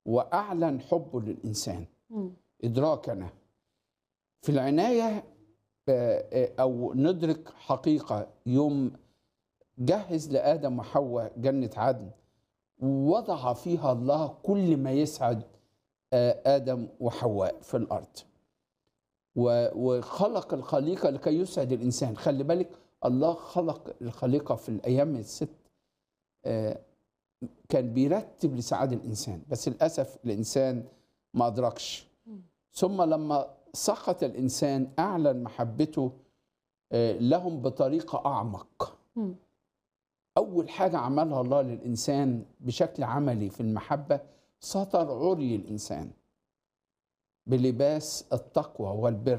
واعلن حبه للانسان مم. ادراكنا في العنايه آه، آه، او ندرك حقيقه يوم جهز لادم وحواء جنه عدن ووضع فيها الله كل ما يسعد آه، ادم وحواء في الارض و- وخلق الخليقه لكي يسعد الانسان خلي بالك الله خلق الخليقه في الايام الست آه، كان بيرتب لسعاده الانسان بس للاسف الانسان ما ادركش ثم لما سقط الانسان اعلن محبته آه، لهم بطريقه اعمق مم. اول حاجه عملها الله للانسان بشكل عملي في المحبه ستر عري الانسان بلباس التقوى والبر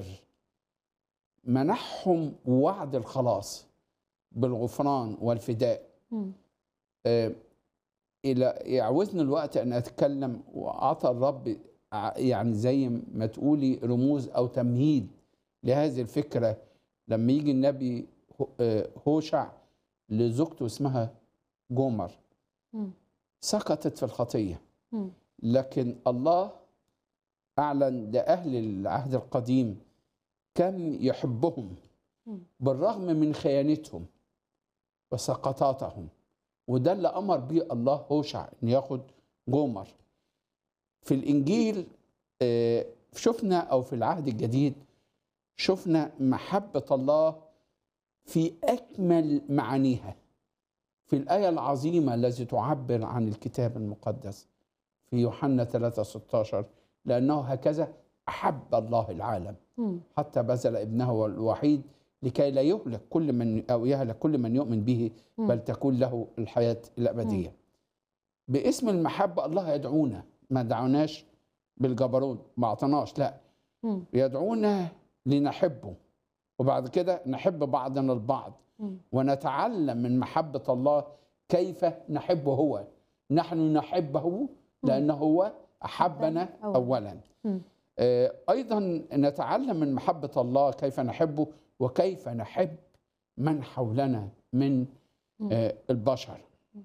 منحهم وعد الخلاص بالغفران والفداء مم. آه، الى يعوزني الوقت ان اتكلم واعطى الرب ع- يعني زي ما تقولي رموز او تمهيد لهذه الفكره لما يجي النبي هو- آه، هوشع لزوجته اسمها جومر مم. سقطت في الخطيه مم. لكن الله اعلن لاهل العهد القديم كم يحبهم مم. بالرغم من خيانتهم وسقطاتهم وده اللي امر به الله هوشع ان ياخد جومر في الانجيل آه، شفنا او في العهد الجديد شفنا محبه الله في اكمل معانيها في الايه العظيمه التي تعبر عن الكتاب المقدس في يوحنا 3 16 لانه هكذا احب الله العالم مم. حتى بذل ابنه الوحيد لكي لا يهلك كل من او يهلك كل من يؤمن به مم. بل تكون له الحياه الابديه. باسم المحبه الله يدعونا ما دعوناش بالجبروت ما اعطناش لا مم. يدعونا لنحبه وبعد كده نحب بعضنا البعض مم. ونتعلم من محبه الله كيف نحبه هو نحن نحبه لانه هو احبنا أولاً. اولا مم. آه، ايضا نتعلم من محبه الله كيف نحبه وكيف نحب من حولنا من مم. آه، البشر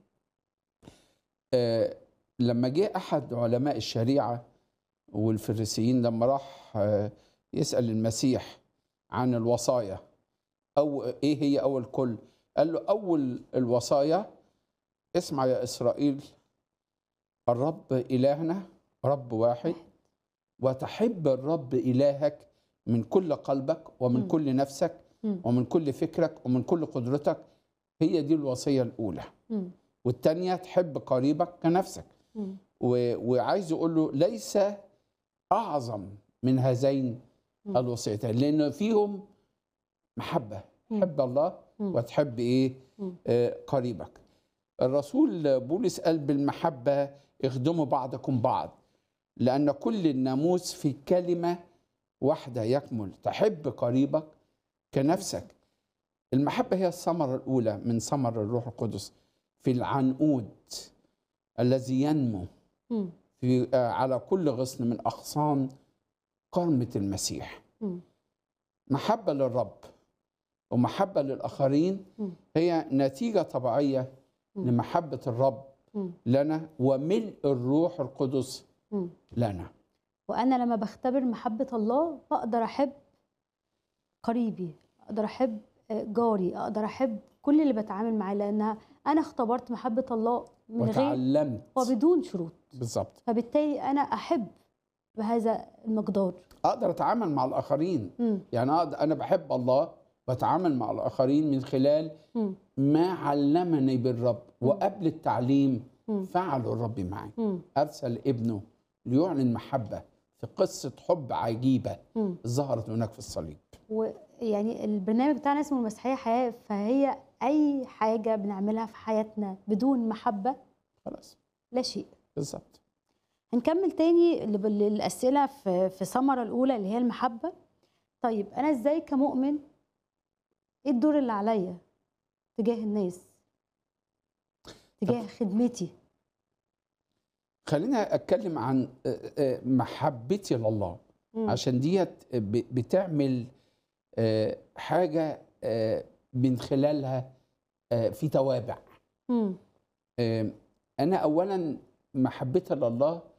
آه، لما جه احد علماء الشريعه والفريسيين لما راح آه، يسال المسيح عن الوصايا او ايه هي اول كل قال له اول الوصايا اسمع يا اسرائيل الرب الهنا رب واحد وتحب الرب الهك من كل قلبك ومن مم. كل نفسك مم. ومن كل فكرك ومن كل قدرتك هي دي الوصيه الاولى مم. والتانية تحب قريبك كنفسك مم. و- وعايز يقول له ليس اعظم من هذين مم. الوصيتين لان فيهم محبه مم. تحب الله مم. وتحب ايه مم. آه قريبك الرسول بولس قال بالمحبه اخدموا بعضكم بعض لان كل الناموس في كلمه واحده يكمل تحب قريبك كنفسك المحبه هي الثمره الاولى من ثمر الروح القدس في العنقود الذي ينمو مم. في آه، على كل غصن من اغصان قرمه المسيح مم. محبه للرب ومحبه للاخرين مم. هي نتيجه طبيعيه مم. لمحبه الرب مم. لنا وملء الروح القدس مم. لنا وانا لما بختبر محبه الله بقدر احب قريبي اقدر احب آه، جاري اقدر احب كل اللي بتعامل معاه لانها انا اختبرت محبه الله من غير وتعلمت وبدون شروط بالظبط فبالتالي انا احب بهذا المقدار اقدر اتعامل مع الاخرين مم. يعني أقدر انا بحب الله بتعامل مع الاخرين من خلال مم. ما علمني بالرب وقبل التعليم مم. فعله الرب معي مم. ارسل ابنه ليعلن محبه في قصه حب عجيبه مم. ظهرت هناك في الصليب ويعني البرنامج بتاعنا اسمه المسيحيه حياه فهي اي حاجه بنعملها في حياتنا بدون محبه خلاص لا شيء بالظبط هنكمل تاني ل- للأسئلة في في ثمرة الأولى اللي هي المحبة طيب أنا إزاي كمؤمن إيه الدور اللي عليا تجاه الناس تجاه خدمتي خلينا اتكلم عن آه، آه، محبتي لله مم. عشان ديت ب- بتعمل آه، حاجه آه، من خلالها آه، في توابع مم. آه، انا اولا محبتي لله